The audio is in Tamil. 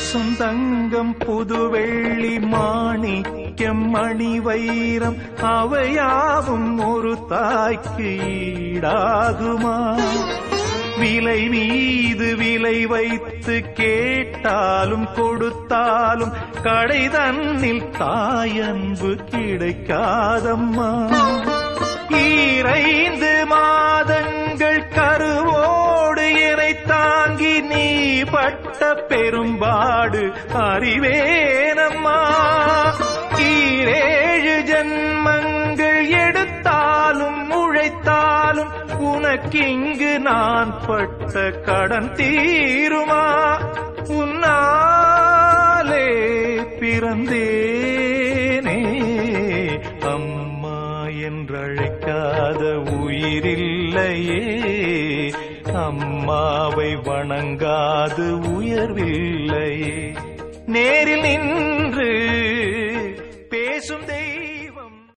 பசுந்தங்கம் புதுவெள்ளி மாணிக்கம் மணி வைரம் அவையாவும் ஒரு தாய்க்கு ஈடாகுமா விலை மீது விலை வைத்து கேட்டாலும் கொடுத்தாலும் கடை தன்னில் தாயன்பு கிடைக்காதம்மா ஈரைந்து மாதங்கள் கருவோடு என்னை தாங்கி நீ பட்ட பெரும்பாடு அறிவேனம்மா ஈரேழு ஜன்மங்கள் எடுத்தாலும் உழைத்தாலும் உனக்கிங்கு நான் பட்ட கடன் தீருமா உன்னாலே பிறந்தேனே அம்மா என்றழைக்காத உயிரில்லையே அம்மாவை வணங்காது உயர்வில்லையே நேரில் நின்று